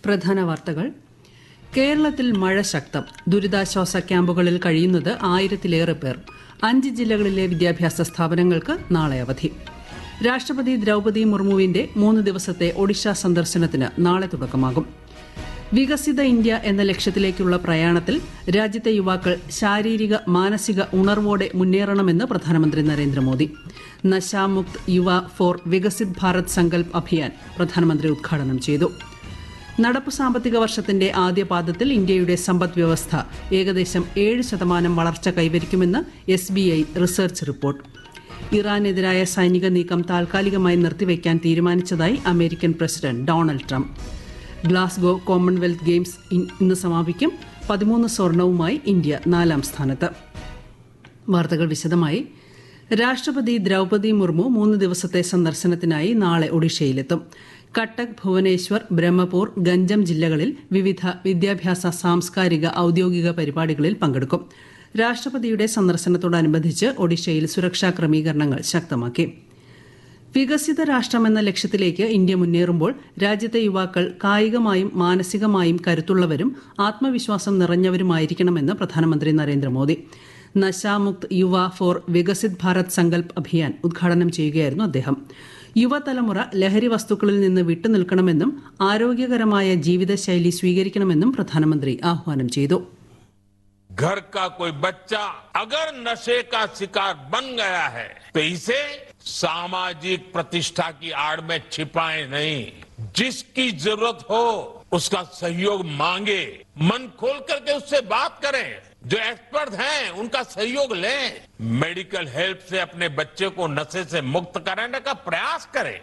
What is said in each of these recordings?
പ്രധാന വാർത്തകൾ കേരളത്തിൽ മഴ ശക്തം ദുരിതാശ്വാസ ക്യാമ്പുകളിൽ കഴിയുന്നത് ആയിരത്തിലേറെ പേർ അഞ്ച് ജില്ലകളിലെ വിദ്യാഭ്യാസ സ്ഥാപനങ്ങൾക്ക് നാളെ അവധി രാഷ്ട്രപതി ദ്രൌപതി മുർമുവിന്റെ മൂന്ന് ദിവസത്തെ ഒഡീഷ സന്ദർശനത്തിന് നാളെ തുടക്കമാകും വികസിത ഇന്ത്യ എന്ന ലക്ഷ്യത്തിലേക്കുള്ള പ്രയാണത്തിൽ രാജ്യത്തെ യുവാക്കൾ ശാരീരിക മാനസിക ഉണർവോടെ മുന്നേറണമെന്ന് പ്രധാനമന്ത്രി നരേന്ദ്രമോദി നശാമുക്ത് യുവ ഫോർ വികസിത് ഭാരത് സങ്കൽപ് അഭിയാൻ പ്രധാനമന്ത്രി ഉദ്ഘാടനം ചെയ്തു നടപ്പു സാമ്പത്തിക വർഷത്തിന്റെ ആദ്യ പാദത്തിൽ ഇന്ത്യയുടെ സമ്പദ് വ്യവസ്ഥ ഏകദേശം ഏഴ് ശതമാനം വളർച്ച കൈവരിക്കുമെന്ന് S B I research report ഇറാനെതിരായ സൈനിക നീക്കം താൽക്കാലികമായി നിർത്തിവെക്കാൻ തീരുമാനിച്ചതായി American president Donald Trump Glasgow Commonwealth Games ഇന്ന് സമാപിക്കും പതിമൂന്ന് സ്വർണവുമായി ഇന്ത്യ നാലാം സ്ഥാനത്ത് വാർത്തകൾ വിശദമായി രാഷ്ട്രപതി ദ്രൌപതി മുർമു മൂന്ന് ദിവസത്തെ സന്ദർശനത്തിനായി നാളെ ഒഡീഷയിലെത്തും കട്ടക് ഭുവനേശ്വർ ബ്രഹ്മപൂർ ഗഞ്ചം ജില്ലകളിൽ വിവിധ വിദ്യാഭ്യാസ സാംസ്കാരിക ഔദ്യോഗിക പരിപാടികളിൽ പങ്കെടുക്കും രാഷ്ട്രപതിയുടെ സന്ദർശനത്തോടനുബന്ധിച്ച് ഒഡീഷയിൽ സുരക്ഷാ ക്രമീകരണങ്ങൾ ശക്തമാക്കി വികസിത രാഷ്ട്രമെന്ന ലക്ഷ്യത്തിലേക്ക് ഇന്ത്യ മുന്നേറുമ്പോൾ രാജ്യത്തെ യുവാക്കൾ കായികമായും മാനസികമായും കരുത്തുള്ളവരും ആത്മവിശ്വാസം നിറഞ്ഞവരുമായിരിക്കണമെന്ന് പ്രധാനമന്ത്രി നരേന്ദ്രമോദി നശാമുക്ത് യുവ ഫോർ വികസിത് ഭാരത് സങ്കൽപ് അഭിയാൻ ഉദ്ഘാടനം ചെയ്യുകയായിരുന്നു അദ്ദേഹം യുവതലമുറ ലഹരി വസ്തുക്കളിൽ നിന്ന് വിട്ടുനിൽക്കണമെന്നും ആരോഗ്യകരമായ ജീവിതശൈലി സ്വീകരിക്കണമെന്നും പ്രധാനമന്ത്രി ആഹ്വാനം ചെയ്തു घर का कोई बच्चा अगर नशे का शिकार बन गया है तो इसे सामाजिक प्रतिष्ठा की आड़ में छिपाए नहीं जिसकी जरूरत हो उसका सहयोग मांगे मन खोल करके उससे बात करें जो एक्सपर्ट हैं उनका सहयोग लें मेडिकल हेल्प से अपने बच्चे को नशे से मुक्त कराने का प्रयास करें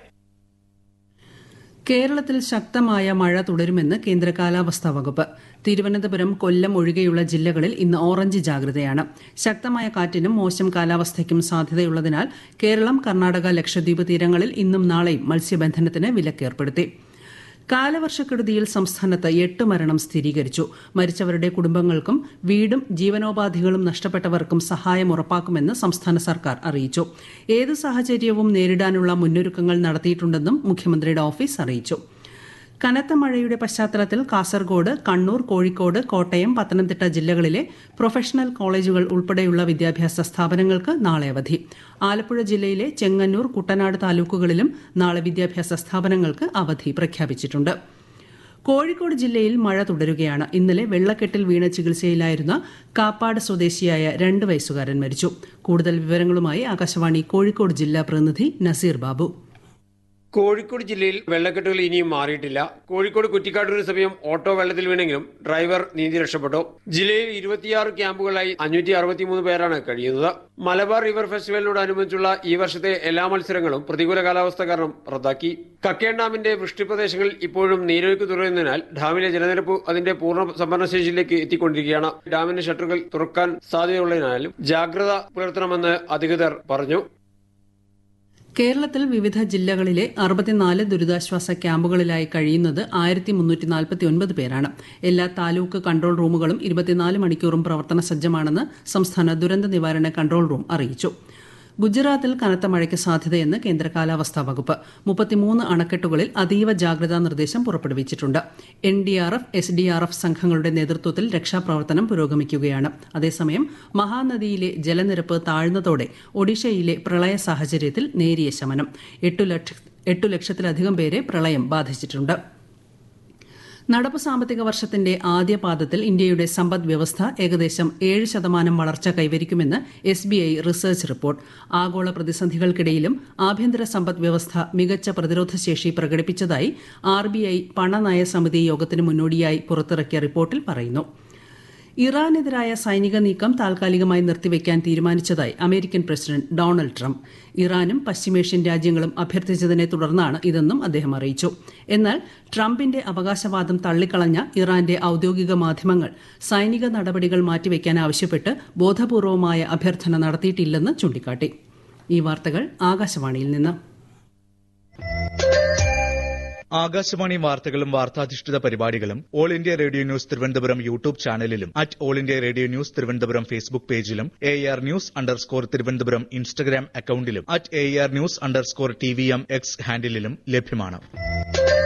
കേരളത്തിൽ ശക്തമായ മഴ തുടരുമെന്ന് കേന്ദ്ര കാലാവസ്ഥാ വകുപ്പ് തിരുവനന്തപുരം കൊല്ലം ഒഴികെയുള്ള ജില്ലകളിൽ ഇന്ന് ഓറഞ്ച് ജാഗ്രതയാണ് ശക്തമായ കാറ്റിനും മോശം കാലാവസ്ഥയ്ക്കും സാധ്യതയുള്ളതിനാൽ കേരളം കർണാടക ലക്ഷദ്വീപ് തീരങ്ങളിൽ ഇന്നും നാളെയും മത്സ്യബന്ധനത്തിന് വിലക്കേർപ്പെടുത്തി കാലവർഷക്കെടുതിയിൽ സംസ്ഥാനത്ത് എട്ട് മരണം സ്ഥിരീകരിച്ചു മരിച്ചവരുടെ കുടുംബങ്ങൾക്കും വീടും ജീവനോപാധികളും നഷ്ടപ്പെട്ടവർക്കും സഹായം ഉറപ്പാക്കുമെന്ന് സംസ്ഥാന സർക്കാർ അറിയിച്ചു ഏത് സാഹചര്യവും നേരിടാനുള്ള മുന്നൊരുക്കങ്ങൾ നടത്തിയിട്ടുണ്ടെന്നും മുഖ്യമന്ത്രിയുടെ ഓഫീസ് അറിയിച്ചു കനത്ത മഴയുടെ പശ്ചാത്തലത്തിൽ കാസർഗോഡ് കണ്ണൂർ കോഴിക്കോട് കോട്ടയം പത്തനംതിട്ട ജില്ലകളിലെ പ്രൊഫഷണൽ കോളേജുകൾ ഉൾപ്പെടെയുള്ള വിദ്യാഭ്യാസ സ്ഥാപനങ്ങൾക്ക് നാളെ അവധി ആലപ്പുഴ ജില്ലയിലെ ചെങ്ങന്നൂർ കുട്ടനാട് താലൂക്കുകളിലും നാളെ വിദ്യാഭ്യാസ സ്ഥാപനങ്ങൾക്ക് അവധി പ്രഖ്യാപിച്ചിട്ടുണ്ട് കോഴിക്കോട് ജില്ലയിൽ മഴ തുടരുകയാണ് ഇന്നലെ വെള്ളക്കെട്ടിൽ വീണ ചികിത്സയിലായിരുന്ന കാപ്പാട് സ്വദേശിയായ രണ്ട് വയസ്സുകാരൻ മരിച്ചു കൂടുതൽ വിവരങ്ങളുമായി ആകാശവാണി കോഴിക്കോട് ജില്ലാ പ്രതിനിധി നസീർ ബാബു കോഴിക്കോട് ജില്ലയിൽ വെള്ളക്കെട്ടുകൾ ഇനിയും മാറിയിട്ടില്ല കോഴിക്കോട് കുറ്റിക്കാട്ടൂരിന് സമയം ഓട്ടോ വെള്ളത്തിൽ വീണെങ്കിലും ഡ്രൈവർ നീന്തി രക്ഷപ്പെട്ടു ജില്ലയിൽ ഇരുപത്തിയാറ് ക്യാമ്പുകളായി അഞ്ഞൂറ്റി അറുപത്തിമൂന്ന് പേരാണ് കഴിയുന്നത് മലബാർ റിവർ ഫെസ്റ്റിവലിനോടനുബന്ധിച്ചുള്ള ഈ വർഷത്തെ എല്ലാ മത്സരങ്ങളും പ്രതികൂല കാലാവസ്ഥ കാരണം റദ്ദാക്കി കക്കേൺ ഡാമിന്റെ വൃഷ്ടിപ്രദേശങ്ങളിൽ ഇപ്പോഴും നീരൊഴുക്ക് തുടരുന്നതിനാൽ ഡാമിലെ ജലനിരപ്പ് അതിന്റെ പൂർണ്ണ സംഭരണശേഷിയിലേക്ക് എത്തിക്കൊണ്ടിരിക്കുകയാണ് ഡാമിന്റെ ഷട്ടറുകൾ തുറക്കാൻ സാധ്യതയുള്ളതിനാലും ജാഗ്രത പുലർത്തണമെന്ന് അധികൃതർ പറഞ്ഞു കേരളത്തിൽ വിവിധ ജില്ലകളിലെ അറുപത്തിനാല് ദുരിതാശ്വാസ ക്യാമ്പുകളിലായി കഴിയുന്നത് ആയിരത്തി മുന്നൂറ്റി നാൽപ്പത്തി ഒൻപത് പേരാണ് എല്ലാ താലൂക്ക് കൺട്രോൾ റൂമുകളും ഇരുപത്തിനാല് മണിക്കൂറും പ്രവർത്തന സജ്ജമാണെന്ന് സംസ്ഥാന ദുരന്ത നിവാരണ കൺട്രോൾ റൂം അറിയിച്ചു ഗുജറാത്തിൽ കനത്ത മഴയ്ക്ക് സാധ്യതയെന്ന് കേന്ദ്ര കാലാവസ്ഥാ വകുപ്പ് മുപ്പത്തിമൂന്ന് അണക്കെട്ടുകളിൽ അതീവ ജാഗ്രതാ നിർദ്ദേശം പുറപ്പെടുവിച്ചിട്ടുണ്ട് N D R F S D R F സംഘങ്ങളുടെ നേതൃത്വത്തിൽ രക്ഷാപ്രവർത്തനം പുരോഗമിക്കുകയാണ് അതേസമയം മഹാനദിയിലെ ജലനിരപ്പ് താഴ്ന്നതോടെ ഒഡീഷയിലെ പ്രളയ സാഹചര്യത്തിൽ നേരിയ ശമനം എട്ടു ലക്ഷത്തിലധികം പേരെ പ്രളയം ബാധിച്ചിട്ടുണ്ട് നടപ്പ് സാമ്പത്തിക വർഷത്തിന്റെ ആദ്യ പാദത്തിൽ ഇന്ത്യയുടെ സമ്പദ് വ്യവസ്ഥ ഏകദേശം ഏഴ് ശതമാനം വളർച്ച കൈവരിക്കുമെന്ന് S B I research report ആഗോള പ്രതിസന്ധികൾക്കിടയിലും ആഭ്യന്തര സമ്പദ് വ്യവസ്ഥ മികച്ച പ്രതിരോധശേഷി പ്രകടിപ്പിച്ചതായി ആർ ബി ഐ പണനയ സമിതി യോഗത്തിന് മുന്നോടിയായി പുറത്തിറക്കിയ റിപ്പോർട്ടിൽ പറയുന്നു ഇറാനെതിരായ സൈനിക നീക്കം താൽക്കാലികമായി നിർത്തിവെക്കാൻ തീരുമാനിച്ചതായി അമേരിക്കൻ പ്രസിഡന്റ് ഡൊണാൾഡ് ട്രംപ് ഇറാനും പശ്ചിമേഷ്യൻ രാജ്യങ്ങളും അഭ്യർത്ഥിച്ചതിനെ തുടർന്നാണ് ഇതെന്നും അദ്ദേഹം അറിയിച്ചു എന്നാൽ ട്രംപിന്റെ അവകാശവാദം തള്ളിക്കളഞ്ഞ ഇറാന്റെ ഔദ്യോഗിക മാധ്യമങ്ങൾ സൈനിക നടപടികൾ മാറ്റിവെക്കാൻ ആവശ്യപ്പെട്ട് ബോധപൂർവമായ അഭ്യർത്ഥന നടത്തിയിട്ടില്ലെന്ന് ചൂണ്ടിക്കാട്ടി ഈ വാർത്തകൾ ആകാശവാണിയിൽ നിന്ന് ആകാശവാണി വാർത്തകളും വാർത്താധിഷ്ഠിത പരിപാടികളും All India Radio News Thiruvananthapuram YouTube ചാനലിലും at All India Radio News Thiruvananthapuram Facebook പേജിലും A R news underscore Thiruvananthapuram Instagram അക്കൌണ്ടിലും at A R news underscore T V M X ഹാൻഡിലും ലഭ്യമാണ്